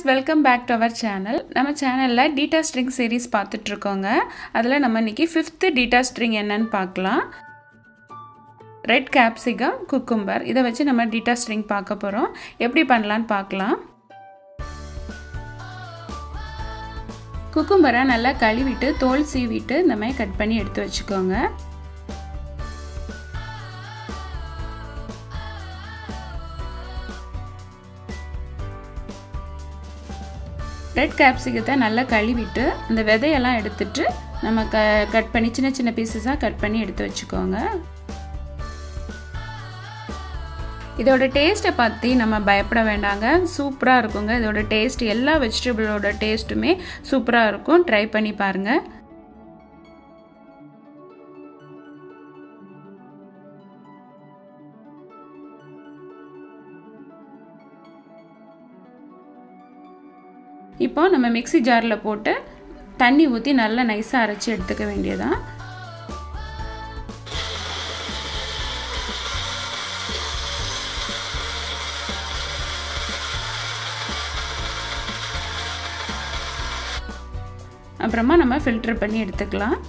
welcome back to our channel நம்ம சேனலில் theta string series பார்த்துட்ருக்கோங்க அதில் நம்ம இன்றைக்கி ஃபிஃப்த்து டீட்டா ஸ்ட்ரிங் என்னன்னு பார்க்கலாம் ரெட் கேப்சிகம் குக்கும்பர் இதை வச்சு நம்ம டீட்டா ஸ்ட்ரிங் பார்க்க போகிறோம் எப்படி பண்ணலான்னு பார்க்கலாம் குக்கும்பரை நல்லா கழுவிட்டு தோல் சீவிட்டு இந்த மாதிரி கட் பண்ணி எடுத்து வச்சுக்கோங்க ரெட் கேப்சிகத்தை நல்லா கழுவிட்டு அந்த விதையெல்லாம் எடுத்துட்டு நம்ம க கட் பண்ணி சின்ன சின்ன பீசஸாக கட் பண்ணி எடுத்து வச்சுக்கோங்க இதோட டேஸ்ட்டை பற்றி நம்ம பயப்பட வேண்டாங்க சூப்பராக இருக்குங்க இதோட டேஸ்ட் எல்லா வெஜிடபிளோட டேஸ்ட்டுமே சூப்பராக இருக்கும் ட்ரை பண்ணி பாருங்கள் இப்போ நம்ம மிக்சி ஜாரில் போட்டு தண்ணி ஊற்றி நல்லா நைஸாக அரைச்சி எடுத்துக்க வேண்டியதான் அப்புறமா நம்ம ஃபில்டர் பண்ணி எடுத்துக்கலாம்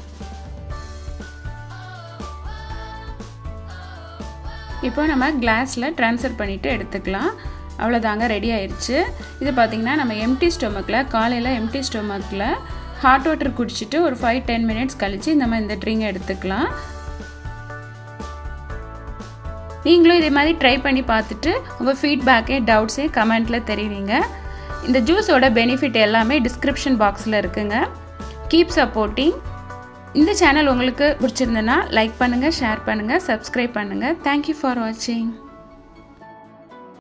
இப்போ நம்ம கிளாஸில் ட்ரான்ஸ்ஃபர் பண்ணிவிட்டு எடுத்துக்கலாம் அவ்வளோதாங்க ரெடி ஆயிடுச்சு இது பார்த்திங்கன்னா நம்ம எம்டி ஸ்டொமக்கில் காலையில் எம்டி ஸ்டொமக்கில் ஹாட் வாட்டர் குடிச்சிட்டு ஒரு ஃபைவ் டென் மினிட்ஸ் கழித்து நம்ம இந்த ட்ரிங்க் எடுத்துக்கலாம் நீங்களும் இதே மாதிரி ட்ரை பண்ணி பார்த்துட்டு உங்கள் ஃபீட்பேக்கே டவுட்ஸே கமெண்ட்டில் தெரிவிங்க இந்த ஜூஸோட பெனிஃபிட் எல்லாமே டிஸ்கிரிப்ஷன் பாக்ஸில் இருக்குங்க கீப் சப்போர்ட்டிங் இந்த சேனல் உங்களுக்கு பிடிச்சிருந்தனா லைக் பண்ணுங்கள் ஷேர் பண்ணுங்கள் சப்ஸ்கிரைப் பண்ணுங்கள் தேங்க்யூ ஃபார் வாட்சிங்